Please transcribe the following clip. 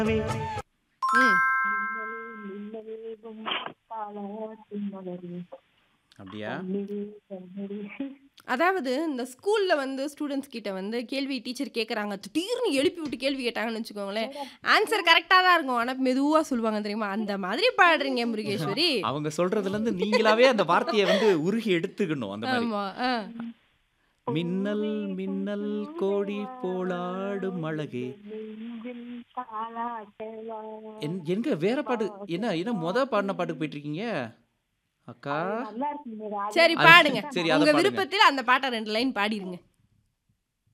ம் அப்படியா அதாவது இந்த ஸ்கூல்ல வந்து ஸ்டூடெண்ட்ஸ் கிட்ட வந்து கேள்வி டீச்சர் கேட்குறாங்க திடீர்னு எழுப்பி விட்டு கேள்வி கேட்டாங்கன்னு வச்சுக்கோங்களேன் ஆன்சர் கரெக்டாக தான் இருக்கும் ஆனால் மெதுவாக சொல்லுவாங்க தெரியுமா அந்த மாதிரி பாடுறீங்க முருகேஸ்வரி அவங்க சொல்றதுல இருந்து நீங்களாவே அந்த வார்த்தையை வந்து உருகி எடுத்துக்கணும் அந்த மாதிரி ஆமா ஆ மின்னல் மின்னல் கோடி போலாடும் அழகே என்- எங்க வேற பாட்டு என்ன என்ன முத பாடின பாட்டுக்கு போயிட்டு இருக்கீங்க அக்கா சரி அது- பாடுங்க சரி, அதை உங்க பாடுங்க. விருப்பத்தில் அந்த பாட்டை ரெண்டு லைன் பாடிருங்க